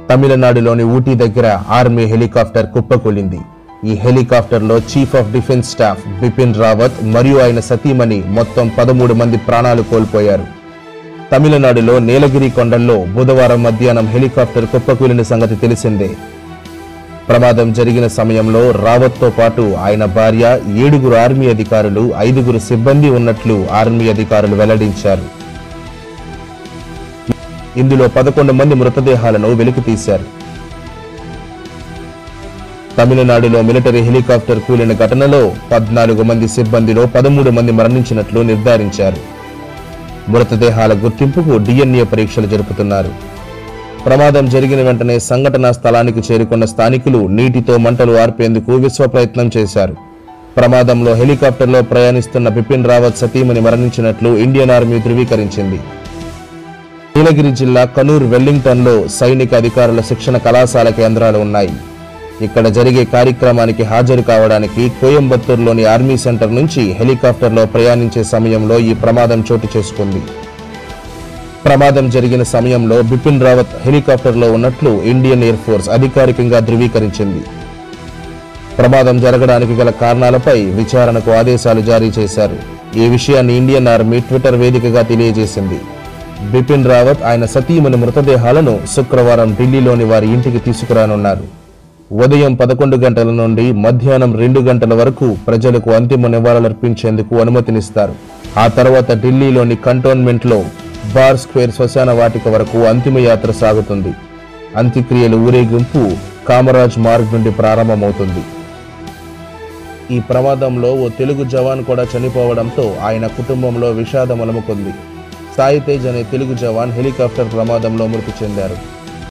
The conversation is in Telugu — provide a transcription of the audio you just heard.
తమిళనాడులోని ఊటీ దగ్గర ఆర్మీ హెలికాప్టర్ కుప్పకూలింది ఈ హెలికాప్టర్లో chief of defence staff Bipin Rawat మరియు ఆయన సతీమణి మొత్తం పదమూడు మంది ప్రాణాలు కోల్పోయారు తమిళనాడులో నీలగిరి కొండల్లో బుధవారం మధ్యాహ్నం హెలికాప్టర్ కుప్పకూలిన సంగతి తెలిసిందే ప్రమాదం జరిగిన సమయంలో రావత్తో పాటు ఆయన భార్య ఏడుగురు ఆర్మీ అధికారులు ఐదుగురు సిబ్బంది ఉన్నట్లు ఆర్మీ అధికారులు వెల్లడించారు ఇందులో పదకొండు మంది మృతదేహాలను వెలికి తీశారు తమిళనాడులో మిలిటరీ హెలికాప్టర్ కూలిన ఘటనలో పద్నాలుగు మంది సిబ్బందిలో పదమూడు మంది మరణించినట్లు నిర్ధారించారు మృతదేహాల గుర్తింపుకు డిఎన్ఏ పరీక్షలు జరుపుతున్నారు ప్రమాదం జరిగిన వెంటనే సంఘటనా స్థలానికి చేరుకున్న స్థానికులు నీటితో మంటలు ఆర్పేందుకు విశ్వ ప్రయత్నం చేశారు ప్రమాదంలో హెలికాప్టర్లో ప్రయాణిస్తున్న బిపిన్ రావత్ సతీమణి మరణించినట్లు ఇండియన్ ఆర్మీ ధృవీకరించింది నీలగిరి జిల్లా కనూర్ వెల్లింగ్టన్లో సైనిక అధికారుల శిక్షణ కళాశాల కేంద్రాలు ఉన్నాయి ఇక్కడ జరిగే కార్యక్రమానికి హాజరు కావడానికి కోయంబత్తూరులోని ఆర్మీ సెంటర్ నుంచి హెలికాప్టర్లో ప్రయాణించే సమయంలో ఈ ప్రమాదం చోటు చేసుకుంది ప్రమాదం జరిగిన సమయంలో బిపిన్ రావత్ హెలికాప్టర్లో ఉన్నట్లు ఇండియన్ ఎయిర్ ఫోర్స్ అధికారికంగా ధృవీకరించింది ప్రమాదం జరగడానికి గల కారణాలపై విచారణకు ఆదేశాలు జారీ చేశారు ఈ విషయాన్ని ఇండియన్ ఆర్మీ ట్విట్టర్ వేదికగా తెలియజేసింది బిపిన్ రావత్ ఆయన సతీమణి మృతదేహాలను శుక్రవారం ఢిల్లీలోని వారి ఇంటికి తీసుకురానున్నారు ఉదయం పదకొండు గంటల నుండి మధ్యాహ్నం రెండు గంటల వరకు ప్రజలకు అంతిమ నివాళులర్పించేందుకు అనుమతినిస్తారు ఆ తర్వాత ఢిల్లీలోని కంటోన్మెంట్లో బార్ స్క్వేర్ శ్మశాన వాటిక వరకు అంతిమ యాత్ర సాగుతుంది అంత్యక్రియలు ఊరేగింపు కామరాజ్ మార్గ్ నుండి ప్రారంభమవుతుంది ఈ ప్రమాదంలో ఓ తెలుగు జవాన్ కూడా చనిపోవడంతో ఆయన కుటుంబంలో విషాదం అలముకుంది సాయి తేజ్ అనే తెలుగు జవాన్ హెలికాప్టర్ ప్రమాదంలో మృతి చెందారు